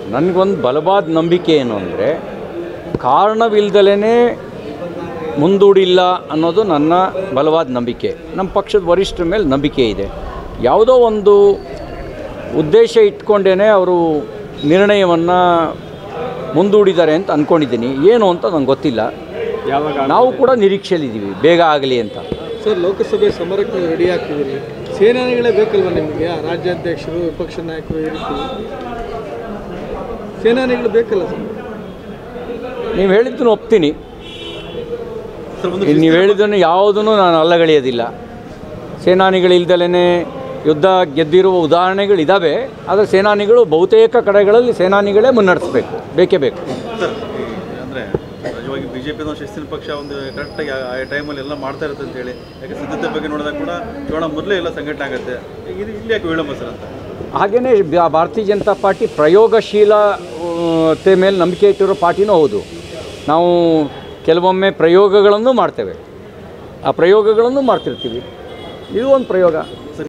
ನನಗೊಂದು ಬಲವಾದ ನಂಬಿಕೆ ಏನು ಅಂದರೆ ಕಾರಣವಿಲ್ದಲೇ ಮುಂದೂಡಿಲ್ಲ ಅನ್ನೋದು ನನ್ನ ಬಲವಾದ ನಂಬಿಕೆ ನಮ್ಮ ಪಕ್ಷದ ವರಿಷ್ಠರ ಮೇಲೆ ನಂಬಿಕೆ ಇದೆ ಯಾವುದೋ ಒಂದು ಉದ್ದೇಶ ಇಟ್ಕೊಂಡೇ ಅವರು ನಿರ್ಣಯವನ್ನು ಮುಂದೂಡಿದ್ದಾರೆ ಅಂತ ಅಂದ್ಕೊಂಡಿದ್ದೀನಿ ಏನು ಅಂತ ನಂಗೆ ಗೊತ್ತಿಲ್ಲ ಯಾವಾಗ ನಾವು ಕೂಡ ನಿರೀಕ್ಷೆಯಲ್ಲಿದ್ದೀವಿ ಬೇಗ ಆಗಲಿ ಅಂತ ಸರ್ ಲೋಕಸಭೆ ಸಮರಕ್ಕೆ ನೀವು ರೆಡಿ ಆಗ್ತಿದ್ದೀರಿ ಸೇನಾನಿಗಳೇ ಬೇಕಲ್ವ ನಿಮಗೆ ರಾಜ್ಯಾಧ್ಯಕ್ಷರು ವಿಪಕ್ಷ ನಾಯಕರು ಈ ರೀತಿ ಸೇನಾನಿಗಳು ಬೇಕಲ್ಲ ಸರ್ ನೀವು ಹೇಳಿದ್ದನ್ನು ಒಪ್ತೀನಿ ಇಲ್ಲಿ ನೀವು ಹೇಳಿದ್ದನ್ನು ಯಾವುದನ್ನು ನಾನು ಅಲ್ಲಗಳೆಯೋದಿಲ್ಲ ಸೇನಾನಿಗಳಿಲ್ದಲೇ ಯುದ್ಧ ಗೆದ್ದಿರುವ ಉದಾಹರಣೆಗಳಿದ್ದಾವೆ ಆದರೆ ಸೇನಾನಿಗಳು ಬಹುತೇಕ ಕಡೆಗಳಲ್ಲಿ ಸೇನಾನಿಗಳೇ ಮುನ್ನಡೆಸಬೇಕು ಬೇಕೇ ಬೇಕು ಸರ್ ಅಂದರೆ ನಿಜವಾಗಿ ಬಿ ಜೆ ಪಿನ ಶಿಸ್ತಿನ ಪಕ್ಷ ಒಂದು ಕರೆಕ್ಟಾಗಿ ಆ ಟೈಮಲ್ಲಿ ಎಲ್ಲ ಮಾಡ್ತಾ ಇರುತ್ತೆ ಅಂತ ಹೇಳಿ ಯಾಕೆ ಸಿದ್ಧತೆ ಬಗ್ಗೆ ನೋಡಿದಾಗ ಕೂಡ ಚುನಾವಣಾ ಮೊದಲೇ ಎಲ್ಲ ಸಂಘಟನೆ ಆಗುತ್ತೆ ಇದು ಇಲ್ಲಿ ಯಾಕೆ ವಿಳಂಬ ಸರ್ ಅಂತ ಹಾಗೆಯೇ ಭಾರತೀಯ ಜನತಾ ಪಾರ್ಟಿ ಪ್ರಯೋಗಶೀಲತೆ ಮೇಲೆ ನಂಬಿಕೆ ಇಟ್ಟಿರೋ ಪಾರ್ಟಿನೂ ಹೌದು ನಾವು ಕೆಲವೊಮ್ಮೆ ಪ್ರಯೋಗಗಳನ್ನು ಮಾಡ್ತೇವೆ ಆ ಪ್ರಯೋಗಗಳನ್ನು ಮಾಡ್ತಿರ್ತೀವಿ ಇದು ಒಂದು ಪ್ರಯೋಗ